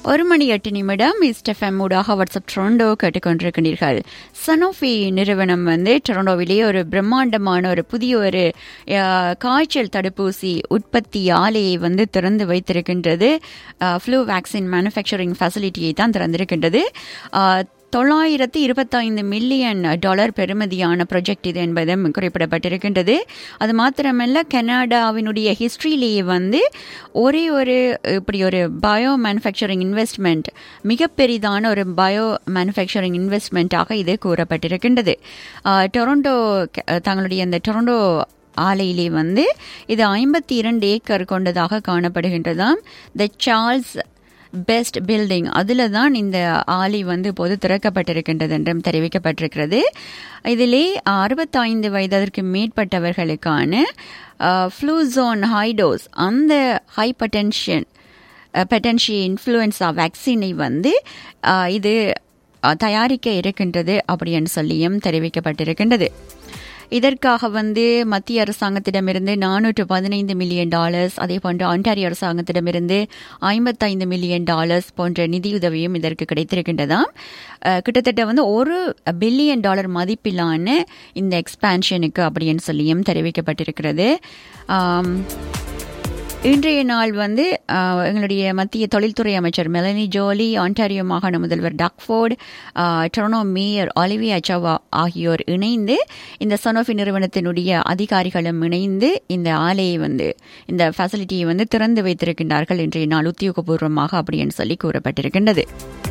ஒரு மணி எட்டு நிமிடம் இஸ்டெஃப்எம் ஊடாக வாட்ஸ்அப் டொரண்டோ கேட்டுக்கொண்டிருக்கிறீர்கள் சனோஃபி நிறுவனம் வந்து டொரண்டோவிலேயே ஒரு பிரம்மாண்டமான ஒரு புதிய ஒரு அஹ், காய்ச்சல் தடுப்பூசி உற்பத்தி ஆலையை வந்து திறந்து வைத்திருக்கின்றது ஃப்ளூ வேக்சின் மேனுஃபேக்சரிங் ஃபெசிலிட்டியை தான் திறந்திருக்கின்றது அஹ், தொள்ளாயிரத்தி இருபத்தைந்து மில்லியன் டாலர் பெறுமதியான ப்ராஜெக்ட் இது என்பதும் குறிப்பிடப்பட்டிருக்கின்றது அது மாத்திரமல்ல கனடாவினுடைய ஹிஸ்டரியிலேயே வந்து ஒரே ஒரு இப்படி ஒரு பயோ மேனுஃபேக்சரிங் இன்வெஸ்ட்மெண்ட் மிக பெரிதான ஒரு பயோ மேனுஃபேக்சரிங் இன்வெஸ்ட்மெண்ட்டாக இது கூறப்பட்டிருக்கின்றது ஆஹ், டொரண்டோ க- தங்களுடைய அந்த டொரண்டோ ஆலையிலே வந்து இது ஐம்பத்தி இரண்டு ஏக்கர் கொண்டதாக காணப்படுகின்றதாம் த சார்ல்ஸ் பெஸ்ட் பில்டிங் அதில் தான் இந்த ஆலை வந்து இப்போது திறக்கப்பட்டிருக்கின்றது என்றும் தெரிவிக்கப்பட்டிருக்கிறது இதிலே அறுபத்தைந்து வயதிற்கு மேற்பட்டவர்களுக்கான ஃப்ளூசோன் ஹைடோஸ் அந்த ஹைப்பர் டென்ஷன் பெட்டன்ஷி இன்ஃப்ளூயன்ஸா வேக்சினை வந்து அஹ், இது அஹ், தயாரிக்க இருக்கின்றது அப்படின்னு சொல்லியும் தெரிவிக்கப்பட்டிருக்கின்றது இதற்காக வந்து மத்திய அரசாங்கத்திடமிருந்து நானூற்று பதினைந்து மில்லியன் டாலர்ஸ் அதே போன்று ஆண்டாரியோ அரசாங்கத்திடமிருந்து ஐம்பத்தைந்து மில்லியன் டாலர்ஸ் போன்ற நிதியுதவியும் இதற்கு கிடைத்திருக்கின்றதாம் அஹ், கிட்டத்தட்ட வந்து ஒரு பில்லியன் டாலர் மதிப்பிலான இந்த எக்ஸ்பான்ஷனுக்கு அப்படின்னு சொல்லியும் தெரிவிக்கப்பட்டிருக்கிறது ஆம், இன்றைய நாள் வந்து ஆஹ், எங்களுடைய மத்திய தொழில்துறை அமைச்சர் மெலனி ஜோலி ஆண்டாரியோ மாகாண முதல்வர் டக்ஃபோர்டு ஆஹ், டொரனோ மேயர் ஒலிவியா சவா ஆகியோர் இணைந்து இந்த சனோஃபி நிறுவனத்தினுடைய அதிகாரிகளும் இணைந்து இந்த ஆலையை வந்து இந்த ஃபெசிலிட்டியை வந்து திறந்து வைத்திருக்கின்றார்கள் இன்றைய நாள் உத்தியோகபூர்வமாக அப்படின்னு சொல்லி கூறப்பட்டிருக்கின்றது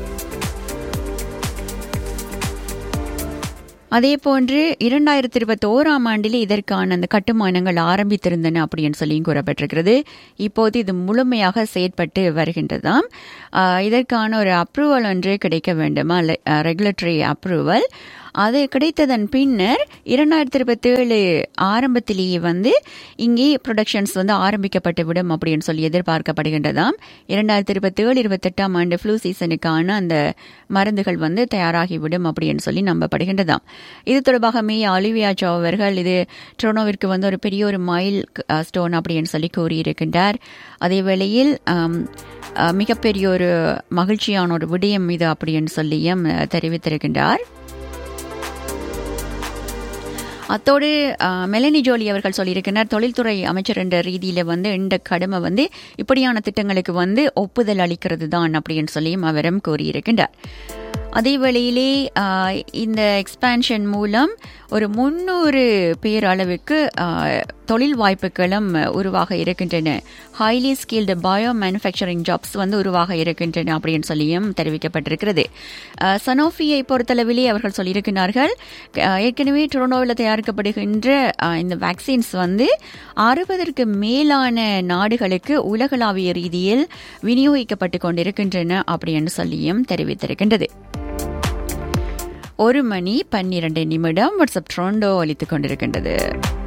அதே போன்று இரண்டாயிரத்தி இருபத்தி ஓராம் ஆண்டிலே இதற்கான அந்த கட்டுமானங்கள் ஆரம்பித்திருந்தன அப்படின்னு சொல்லியும் கூறப்பட்டிருக்கிறது இப்போது இது முழுமையாக செயற்பட்டு வருகின்றதாம் ஆஹ் இதற்கான ஒரு அப்ரூவல் ஒன்று கிடைக்க வேண்டுமா ரெகுலேட்டரி அப்ரூவல் அது கிடைத்ததன் பின்னர் இரண்டாயிரத்தி இருபத்தி ஏழு ஆரம்பத்திலேயே வந்து இங்கே ப்ரொடக்ஷன்ஸ் வந்து ஆரம்பிக்கப்பட்டு விடும் அப்படின்னு சொல்லி எதிர்பார்க்கப்படுகின்றதாம் இரண்டாயிரத்தி இருபத்தி ஏழு இருபத்தெட்டாம் ஆண்டு ஃப்ளூ சீசனுக்கான அந்த மருந்துகள் வந்து தயாராகிவிடும் அப்படின்னு சொல்லி நம்பப்படுகின்றதாம் இது தொடர்பாக மே அலிவியா ஜோ அவர்கள் இது ட்ரோனோவிற்கு வந்து ஒரு பெரிய ஒரு மைல் ஸ்டோன் அப்படின்னு சொல்லி கூறியிருக்கின்றார் அதே வேளையில் ஆம், அஹ், மிகப்பெரிய ஒரு மகிழ்ச்சியான ஒரு விடயம் இது அப்படின்னு சொல்லியும் அஹ், தெரிவித்திருக்கின்றார் அத்தோடு அஹ், மெலனி ஜோலி அவர்கள் சொல்லியிருக்கிறார் தொழில்துறை அமைச்சர் என்ற ரீதியில் வந்து இந்த கடமை வந்து இப்படியான திட்டங்களுக்கு வந்து ஒப்புதல் அளிக்கிறது தான் அப்படின்னு சொல்லியும் அவரும் கூறியிருக்கின்றார் அதே வேளையிலே அஹ், இந்த எக்ஸ்பான்ஷன் மூலம் ஒரு முன்னூறு பேர் அளவுக்கு அஹ், தொழில் வாய்ப்புகளும் உருவாக இருக்கின்றன highly skilled bio manufacturing jobs வந்து உருவாக இருக்கின்றன அப்படின்னு சொல்லியும் தெரிவிக்கப்பட்டிருக்கிறது அஹ், சனோஃபியை பொறுத்தளவிலே அவர்கள் சொல்லியிருக்கிறார்கள் அஹ், ஏற்கனவே டொரண்டோவில் தயாரிக்கப்படுகின்ற அஹ், இந்த வேக்சின்ஸ் வந்து அறுபதற்கு மேலான நாடுகளுக்கு உலகளாவிய ரீதியில் விநியோகிக்கப்பட்டு கொண்டிருக்கின்றன அப்படின்னு சொல்லியும் தெரிவித்திருக்கின்றது ஒரு மணி பன்னிரண்டு நிமிடம் வாட்ஸ்அப் ட்ரோண்டோ அளித்துக் கொண்டிருக்கின்றது